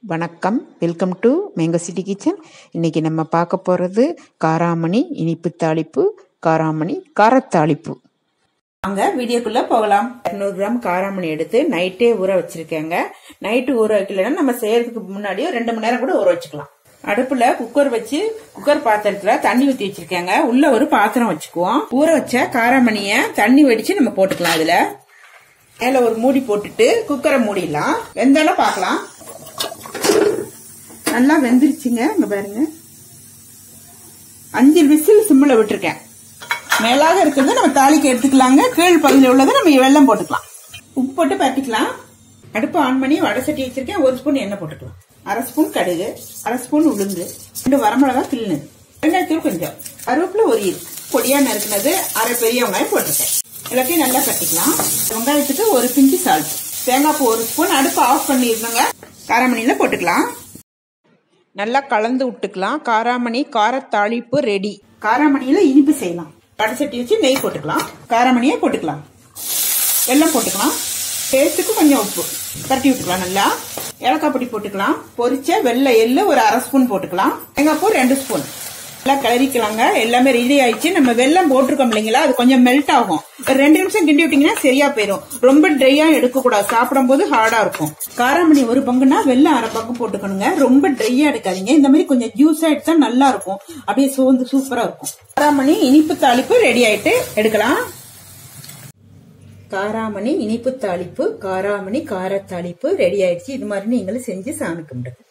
வணக்கம் welcome to mango city kitchen இன்னைக்கு நம்ம பார்க்க போகிறது காராமணி இனிப்பு தாளிப்பு காராமணி காரத்தாளிப்பு வாங்க வீடியோக்குள்ள போகலாம் இரநூறு கிராம் காராமணி எடுத்து நைட்டே ஊற வச்சிருக்கேங்க நைட்டு ஊற வைக்கலன்னா நம்ம செய்யறதுக்கு முன்னாடியே ரெண்டு மணி நேரம் கூட ஊற வச்சுக்கலாம் அடுப்புல குக்கர் வச்சு குக்கர் பாத்திரத்துல தண்ணி ஊத்தி வச்சிருக்கேங்க உள்ள ஒரு பாத்திரம் வச்சுக்குவோம் ஊற வச்ச காராமணிய தண்ணி வெடிச்சு நம்ம போட்டுக்கலாம் அதுல மேல ஒரு மூடி போட்டுட்டு குக்கரை மூடிடலாம் வெந்தாலும் பார்க்கலாம் நல்லா வெந்துருச்சுங்க இங்க பாருங்க அஞ்சு விசில் சிம்மில் விட்டுருக்கேன் மேலாக இருக்கிறது நம்ம தாளிக்கு எடுத்துக்கலாங்க கீழ் பகுதியில் உள்ளதை நம்ம வெள்ளம் போட்டுக்கலாம் உப்பு போட்டு பரட்டிக்கலாம் அடுப்பு ஆன் பண்ணி வடை சட்டி வச்சிருக்கேன் ஒரு ஸ்பூன் எண்ணெய் போட்டுக்கலாம் அரை ஸ்பூன் கடுகு அரை ஸ்பூன் உளுந்து ரெண்டு வரமிளகா கிள்ளுனது வெங்காயத்தூள் கொஞ்சம் கருவேப்பில ஒரு இது பொடியா நறுக்குனது அரை பெரிய வெங்காயம் போட்டிருக்கேன் எல்லாத்தையும் நல்லா கட்டிக்கலாம் வெங்காயத்துக்கு ஒரு பிஞ்சு சால்ட் தேங்காய் பூ ஒரு ஸ்பூன் அடுப்பு ஆஃப் பண்ணிருந்தோங்க காரமணியில போட்டுக்கலாம் நல்லா கலந்து விட்டுக்கலாம் காராமணி காரத்தாளிப்பு ரெடி காராமணியில இனிப்பு செய்யலாம் வடசட்டி வச்சு நெய் போட்டுக்கலாம் காராமணியை போட்டுக்கலாம் வெல்லம் போட்டுக்கலாம் டேஸ்ட்டுக்கு கொஞ்சம் உப்பு தட்டி விட்டுக்கலாம் நல்லா ஏலக்காய் பொடி போட்டுக்கலாம் பொரிச்ச வெள்ளை எள்ளு ஒரு அரை ஸ்பூன் போட்டுக்கலாம் தேங்காய் பூ ரெண்டு ஸ்பூன் நல்லா கிளறிக்கலாங்க எல்லாமே ரெடி ஆயிடுச்சு நம்ம வெள்ளம் போட்டிருக்கோம் இல்லைங்களா அது கொஞ்சம் மெல்ட் ஆகும் ஒரு ரெண்டு நிமிஷம் கிண்டி விட்டீங்கன்னா சரியா போயிடும் ரொம்ப ட்ரையா எடுக்க கூடாது சாப்பிடும் போது ஹார்டா இருக்கும் காராமணி ஒரு பங்குனா வெள்ளம் அரை பங்கு போட்டுக்கணுங்க ரொம்ப ட்ரையா எடுக்காதீங்க இந்த மாதிரி கொஞ்சம் ஜூஸா எடுத்தா நல்லா இருக்கும் அப்படியே சோர்ந்து சூப்பரா இருக்கும் காராமணி இனிப்பு தாளிப்பு ரெடி ஆயிட்டு எடுக்கலாம் காராமணி இனிப்பு தாளிப்பு காராமணி காரத்தாளிப்பு ரெடி ஆயிடுச்சு இது மாதிரி நீங்களும் செஞ்சு சாமி கும்பிடுங்க